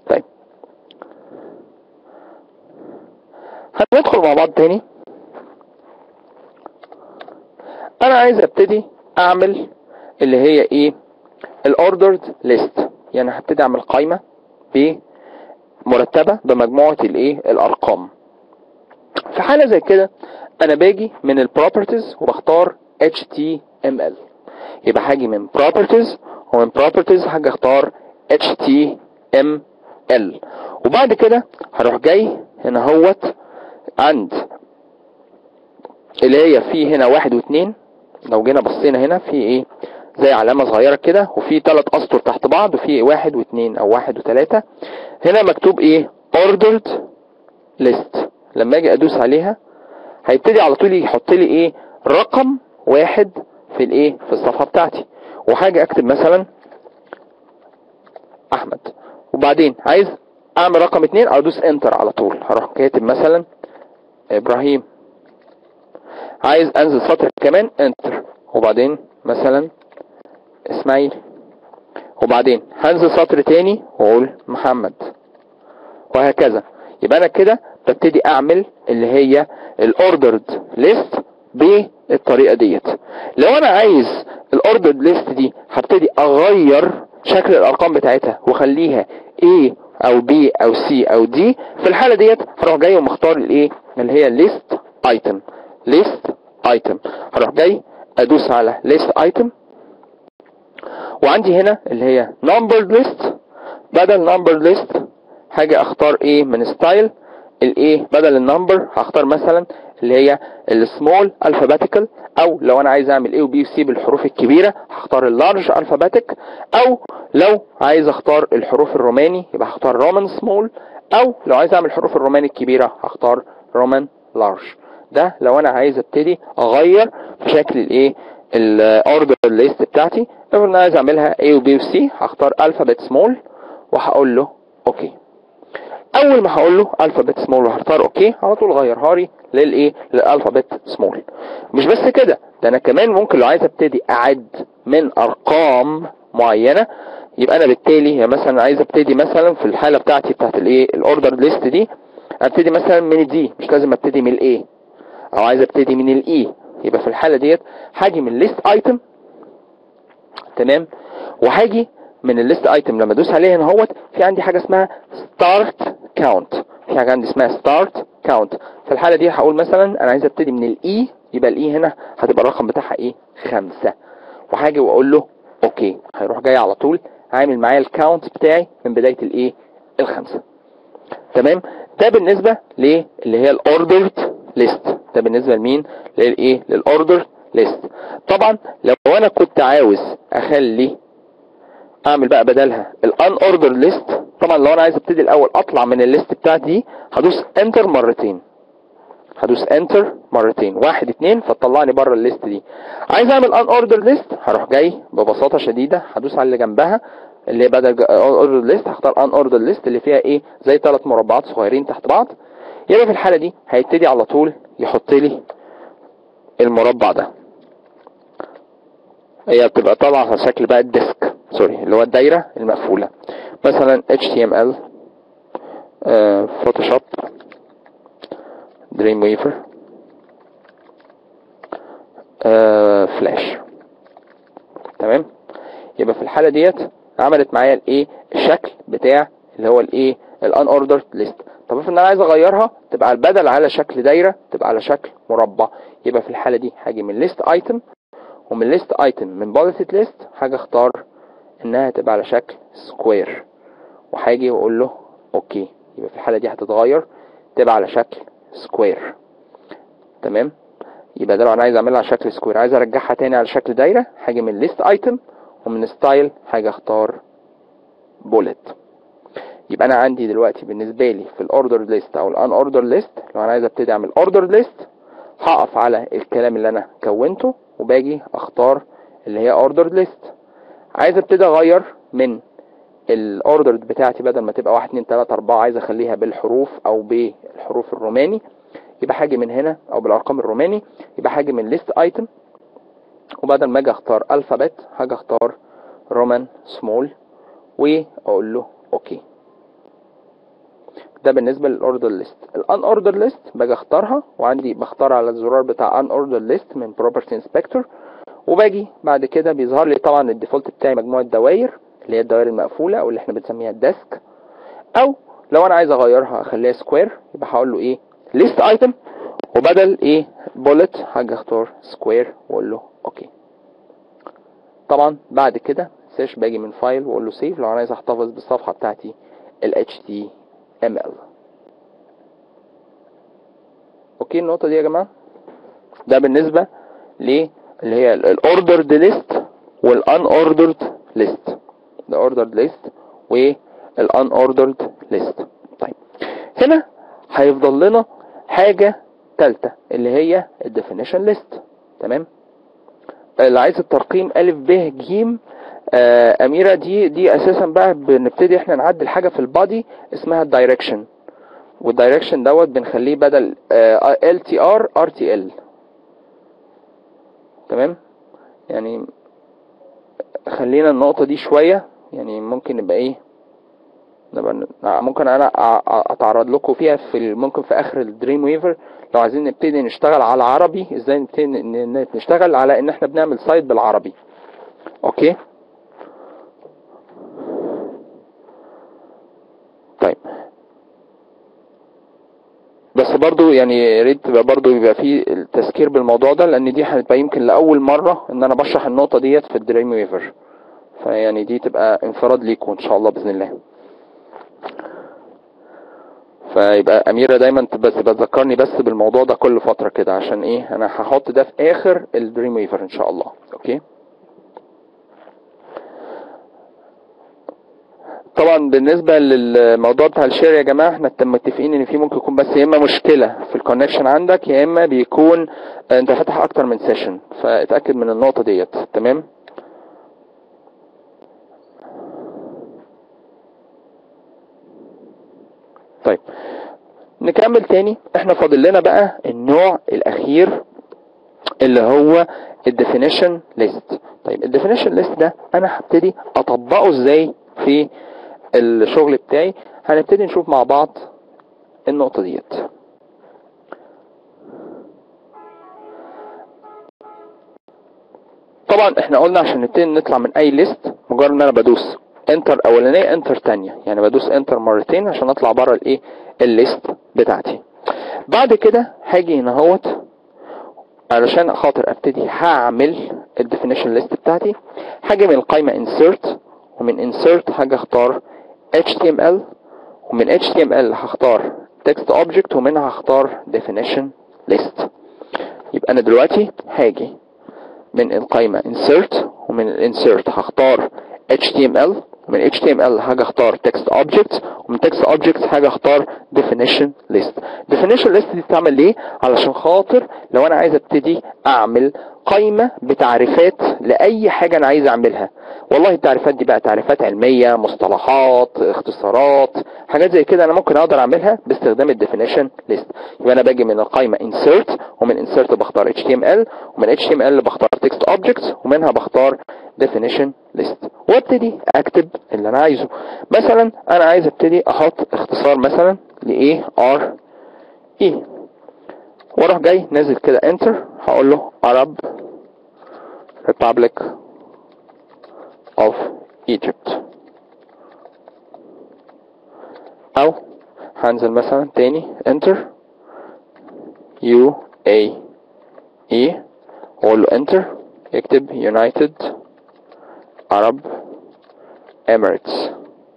طيب هندخل مع بعض تاني انا عايز ابتدي اعمل اللي هي ايه الاوردرد ليست يعني هبتدي اعمل قائمة مرتبة بمجموعة الايه الارقام في حالة زي كده انا باجي من البروبرتيز وبختار HTML يبقى هاجي من properties ومن properties هاجي اختار HTML وبعد كده هروح جاي هنا هوت عند اللي هي في هنا واحد واثنين لو جينا بصينا هنا في ايه زي علامة صغيرة كده وفي ثلاث اسطر تحت بعض وفي واحد واثنين او واحد وثلاثة هنا مكتوب ايه ordered list لما اجي ادوس عليها هيبتدي على طول يحط لي ايه رقم واحد في الايه في الصفحة بتاعتي وحاجة اكتب مثلا احمد وبعدين عايز اعمل رقم اتنين ادوس انتر على طول هروح كاتب مثلا ابراهيم عايز انزل سطر كمان انتر وبعدين مثلا اسماعيل وبعدين هنزل سطر تاني واقول محمد وهكذا يبقى انا كده ببتدي اعمل اللي هي الاوردرد ليست بالطريقه ديت لو انا عايز الاوردرد ليست دي هبتدي اغير شكل الارقام بتاعتها واخليها A او B او C او D في الحالة ديت هروح جاي ومختار الايه اللي هي ليست ايتم ليست ايتم هروح جاي ادوس على ليست ايتم وعندي هنا اللي هي numbered list بدل numbered list حاجة اختار ايه من ستايل الايه بدل النمبر هختار مثلا اللي هي السمول الفابيتيكال او لو انا عايز اعمل A و B و C بالحروف الكبيرة هختار اللارج الفابيتيك او لو عايز اختار الحروف الروماني يبقى هختار رومان سمول او لو عايز اعمل الحروف الروماني الكبيرة هختار رومان لارج ده لو انا عايز ابتدي اغير في شكل الايه الاوردر ليست بتاعتي لو انا عايز اعملها A و B و C هختار الفابت سمول وهقول له اوكي اول ما هقول له الفابت سمول وهختار اوكي على طول غيرها لي للايه للالفابت سمول مش بس كده ده انا كمان ممكن لو عايز ابتدي اعد من ارقام معينه يبقى انا بالتالي يعني مثلا عايز ابتدي مثلا في الحاله بتاعتي بتاعت الايه الاوردر ليست دي ابتدي مثلا من الدي مش لازم ابتدي من الاي او عايز ابتدي من الاي يبقى في الحاله ديت هاجي من ليست ايتم تمام وهاجي من الليست ايتم لما ادوس عليه هنا اهوت في عندي حاجه اسمها ستارت كاونت في حاجه عندي اسمها ستارت كاونت في الحاله دي هقول مثلا انا عايز ابتدي من الاي يبقى الاي هنا هتبقى الرقم بتاعها ايه خمسة وهاجي واقول له اوكي هيروح جاي على طول عامل معايا الكاونت بتاعي من بدايه الايه الخمسة تمام ده بالنسبه للي هي الاوردرد ليست ده بالنسبه لمين للايه للاوردر ليست طبعا لو انا كنت عاوز اخلي اعمل بقى بدلها الان اوردر ليست طبعا لو انا عايز ابتدي الاول اطلع من الليست بتاعتي دي هدوس انتر مرتين هدوس انتر مرتين واحد اتنين فتطلعني بره الليست دي عايز اعمل ان اوردر ليست هروح جاي ببساطه شديده هدوس على اللي جنبها اللي هي بدل اوردر ليست هختار ان اوردر ليست اللي فيها ايه زي ثلاث مربعات صغيرين تحت بعض يبقى في الحاله دي هيبتدي على طول يحط لي المربع ده هي بتبقى طالعه على شكل بقى الديسك سوري اللي هو الدايره المقفوله مثلا HTML فوتوشوب دريم ويفر فلاش تمام يبقى في الحاله ديت عملت معايا الايه الشكل بتاع اللي هو الايه الان اوردر ليست طب افرض ان انا عايز اغيرها تبقى البدل على شكل دايره تبقى على شكل مربع يبقى في الحاله دي هاجي من ليست ايتم ومن ليست ايتم من بوليتد ليست هاجي اختار انها تبقى على شكل سكوير وهاجي واقول له اوكي يبقى في الحاله دي هتتغير تبقى على شكل سكوير تمام يبقى ده لو انا عايز اعملها على شكل سكوير عايز ارجعها تاني على شكل دايره هاجي من ليست ايتم ومن ستايل هاجي اختار بوليت يبقى انا عندي دلوقتي بالنسبه لي في الاوردر ليست او الان اوردر ليست لو انا عايز ابتدي اعمل اوردر ليست هقف على الكلام اللي انا كونته وباجي اختار اللي هي اوردر ليست عايز ابتدي اغير من الاوردر بتاعتي بدل ما تبقى 1 2 3 4 عايز اخليها بالحروف او بالحروف الروماني يبقى هاجي من هنا او بالارقام الروماني يبقى هاجي من ليست ايتم وبدل ما اجي اختار الفابت هاجي اختار رومان سمول واقول له اوكي ده بالنسبه للاوردر ليست الان اوردر ليست باجي اختارها وعندي بختار على الزرار بتاع ان اوردر ليست من بروبرتي انسبكتور وباجي بعد كده بيظهر لي طبعا الديفولت بتاعي مجموعه دوائر اللي هي الدوائر المقفوله او اللي احنا بنسميها الديسك او لو انا عايز اغيرها اخليها سكوير يبقى هقول له ايه ليست ايتم وبدل ايه بولت هاجي اختار سكوير واقول له اوكي طبعا بعد كده سيرش باجي من فايل واقول له سيف لو انا عايز احتفظ بالصفحه بتاعتي ال HTML اوكي النقطه دي يا جماعه ده بالنسبه ل اللي هي الاوردرد ليست والان اوردرد ليست ده اوردرد ليست والان اوردرد ليست طيب هنا هيفضل لنا حاجه ثالثه اللي هي الديفينيشن ليست تمام اللي عايز الترقيم الف ب ج آه اميره دي دي اساسا بقى بنبتدي احنا نعدل حاجه في البادي اسمها الدايركشن والدايركشن دوت بنخليه بدل ال تي ار ار تي ال تمام يعني خلينا النقطه دي شويه يعني ممكن نبقى ايه نبقى ممكن انا اتعرض لكم فيها في ممكن في اخر الدريم ويفر لو عايزين نبتدي نشتغل على عربي ازاي نبتدي نشتغل على ان احنا بنعمل سايت بالعربي اوكي طيب بس برضو يعني يا ريت تبقى برضو يبقى في التذكير بالموضوع ده لان دي هتبقى يمكن لاول مره ان انا بشرح النقطه ديت في الدريم ويفر فيعني دي تبقى انفراد ليكم ان شاء الله باذن الله فيبقى اميره دايما بس بتذكرني بس بالموضوع ده كل فتره كده عشان ايه انا هحط ده في اخر الدريم ويفر ان شاء الله اوكي طبعا بالنسبه للموضوع بتاع الشير يا جماعه احنا متفقين ان في ممكن يكون بس يا اما مشكله في الكونكشن عندك يا اما بيكون انت فاتح اكتر من سيشن فاتاكد من النقطه ديت تمام طيب نكمل تاني احنا فاضل لنا بقى النوع الاخير اللي هو الديفينيشن ليست طيب الديفينيشن ليست ده انا هبتدي اطبقه ازاي في الشغل بتاعي هنبتدي نشوف مع بعض النقطة ديت طبعا احنا قلنا عشان نبتدي نطلع من اي ليست مجرد ان انا بدوس انتر اولانيه انتر تانية يعني بدوس انتر مرتين عشان اطلع بره الايه الليست بتاعتي بعد كده هاجي هنا اهوت علشان خاطر ابتدي هعمل الديفينيشن ليست بتاعتي هاجي من القائمه insert ومن insert هاجي اختار HTML ومن HTML هختار text object ومنها هختار definition list يبقى انا دلوقتي هاجي من القائمة insert ومن الانسيرت هختار HTML ومن HTML هاجي اختار text object ومن text object هاجي اختار definition list definition list دي بتعمل ليه علشان خاطر لو انا عايز ابتدي اعمل قائمة بتعريفات لأي حاجة أنا عايز أعملها والله التعريفات دي بقى تعريفات علمية مصطلحات اختصارات حاجات زي كده أنا ممكن أقدر أعملها باستخدام الديفينيشن ليست يبقى أنا باجي من القائمة insert ومن insert بختار HTML ومن HTML بختار text objects ومنها بختار definition list وابتدي أكتب اللي أنا عايزه مثلا أنا عايز ابتدي أحط اختصار مثلا ل R E واروح جاي نازل كده انتر هقول له Arab Republic of Egypt او هنزل مثلا تاني انتر U A E واقول له انتر يكتب United Arab Emirates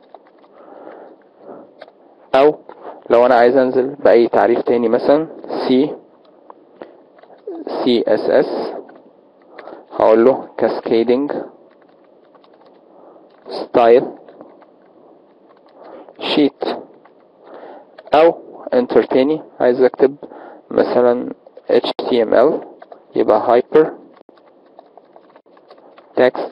او لو انا عايز انزل باي تعريف تاني مثلا C CSS هقول له cascading style sheet او enter تاني عايز اكتب مثلا HTML يبقى hyper text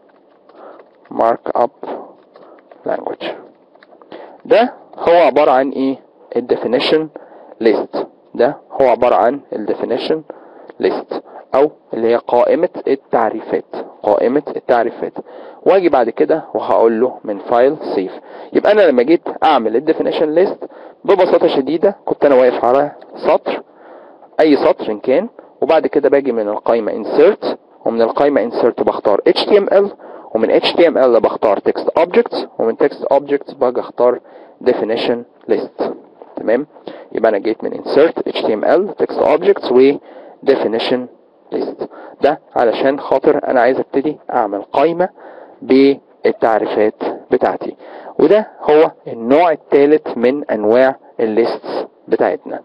markup language ده هو عبارة عن ايه الديفينيشن ليست ده هو عبارة عن الديفينيشن ليست او اللي هي قائمة التعريفات قائمة التعريفات واجي بعد كده وهقول له من فايل سيف يبقى انا لما جيت اعمل الديفينيشن ليست ببساطة شديدة كنت انا واقف على سطر اي سطر إن كان وبعد كده باجي من القائمة insert ومن القائمة insert بختار HTML ومن HTML بختار text objects ومن text objects باجي اختار definition list تمام يبقى انا جيت من insert HTML text objects و definition list ده علشان خاطر انا عايز ابتدي اعمل قائمة بالتعريفات بتاعتي وده هو النوع الثالث من انواع الليست بتاعتنا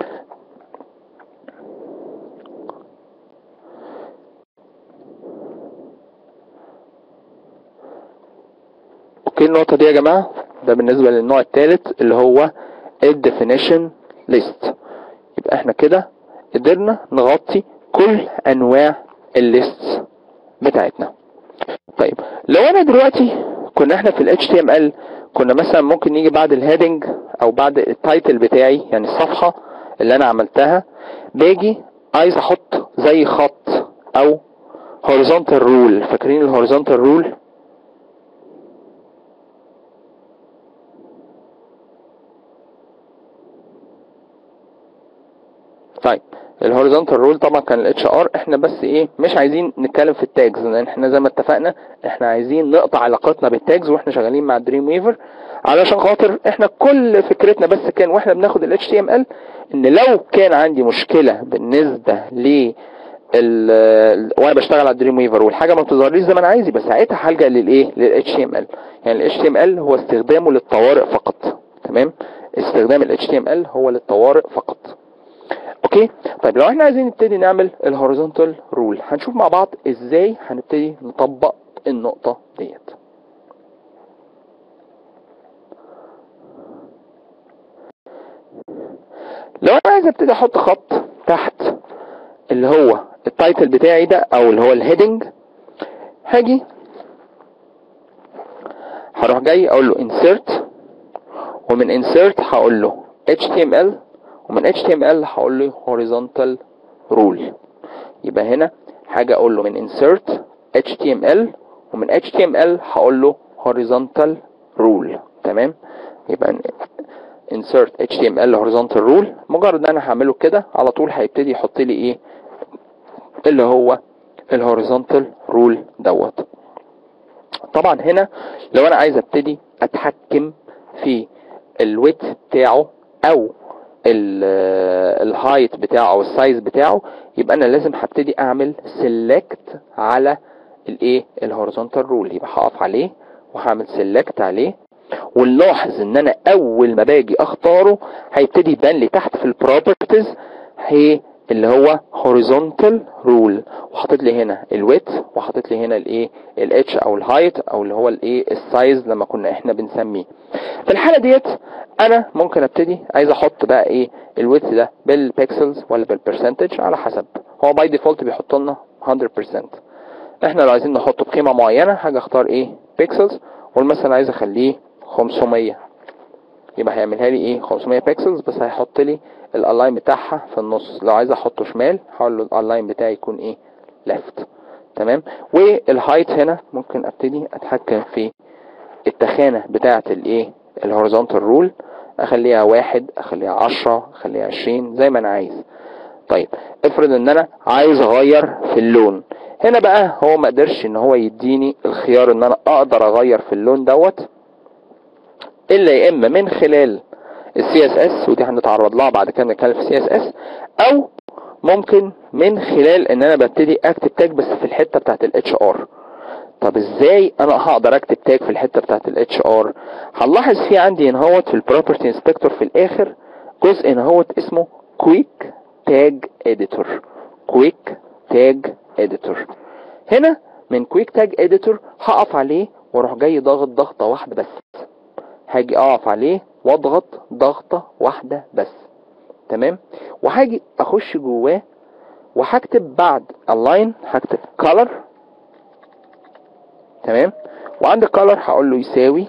اوكي النقطة دي يا جماعة ده بالنسبة للنوع الثالث اللي هو الديفينيشن ليست يبقى احنا كده قدرنا نغطي كل انواع الليست بتاعتنا طيب لو انا دلوقتي كنا احنا في ال HTML كنا مثلا ممكن نيجي بعد الهيدنج او بعد التايتل بتاعي يعني الصفحة اللي انا عملتها باجي عايز احط زي خط او horizontal rule فاكرين ال horizontal rule طيب الهوريزونتال رول طبعا كان الاتش ار احنا بس ايه مش عايزين نتكلم في التاجز لان احنا زي ما اتفقنا احنا عايزين نقطع علاقتنا بالتاجز واحنا شغالين مع دريم ويفر علشان خاطر احنا كل فكرتنا بس كان واحنا بناخد ال HTML ان لو كان عندي مشكله بالنسبه ل ال وانا بشتغل على دريم ويفر والحاجه ما بتظهرليش زي ما انا عايز يبقى ساعتها هلجا للايه لل HTML يعني ال HTML هو استخدامه للطوارئ فقط تمام استخدام ال HTML هو للطوارئ فقط اوكي طيب لو احنا عايزين نبتدي نعمل الهوريزونتال رول هنشوف مع بعض ازاي هنبتدي نطبق النقطة ديت لو انا عايز ابتدي احط خط تحت اللي هو التايتل بتاعي ده او اللي هو الهيدنج هاجي هروح جاي اقول له insert ومن insert هقول له HTML ومن HTML هقول له horizontal rule يبقى هنا حاجة اقول له من insert HTML ومن HTML هقول له horizontal rule تمام يبقى insert HTML horizontal rule مجرد ان انا هعمله كده على طول هيبتدي يحط لي ايه اللي هو الهوريزونتال رول دوت طبعا هنا لو انا عايز ابتدي اتحكم في الويت بتاعه او الهايت بتاعه او السايز بتاعه يبقى انا لازم هبتدي اعمل سيلكت على الايه الهوريزونتال رول يبقى هقف عليه وهعمل سيلكت عليه ونلاحظ ان انا اول ما باجي اختاره هيبتدي يبان لي تحت في البروبرتيز هي اللي هو horizontal rule وحاطط لي هنا الويت وحاطط لي هنا الايه الاتش او الهايت او اللي هو الايه السايز لما كنا احنا بنسميه في الحاله ديت انا ممكن ابتدي عايز احط بقى ايه الويت ده بالبيكسلز ولا بالبرسنتج على حسب هو باي ديفولت بيحط لنا 100% احنا لو عايزين نحطه بقيمه معينه حاجه اختار ايه بيكسلز والمثلا عايز اخليه 500 يبقى هيعملها لي ايه 500 بيكسلز بس هيحط لي الالاين بتاعها في النص لو عايز احطه شمال هقول له الالاين بتاعي يكون ايه ليفت تمام والهايت هنا ممكن ابتدي اتحكم في التخانة بتاعة الايه الهوريزونتال رول اخليها واحد اخليها عشرة اخليها عشرين زي ما انا عايز طيب افرض ان انا عايز اغير في اللون هنا بقى هو ما قدرش ان هو يديني الخيار ان انا اقدر اغير في اللون دوت الا يا اما من خلال السي اس اس ودي هنتعرض لها بعد كده نتكلم في السي اس اس او ممكن من خلال ان انا ببتدي اكتب تاج بس في الحته بتاعت الاتش ار طب ازاي انا هقدر اكتب تاج في الحته بتاعت الاتش ار هنلاحظ في عندي هنا هوت في البروبرتي انسبكتور في الاخر جزء هنا هوت اسمه كويك تاج اديتور كويك تاج اديتور هنا من كويك تاج اديتور هقف عليه واروح جاي ضاغط ضغطه واحده بس هاجي اقف عليه واضغط ضغطة واحدة بس تمام وهاجي اخش جواه وهكتب بعد اللاين هكتب color تمام وعند color هقول له يساوي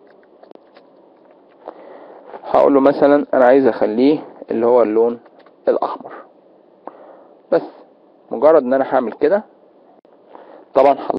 هقول له مثلا انا عايز اخليه اللي هو اللون الاحمر بس مجرد ان انا هعمل كده طبعا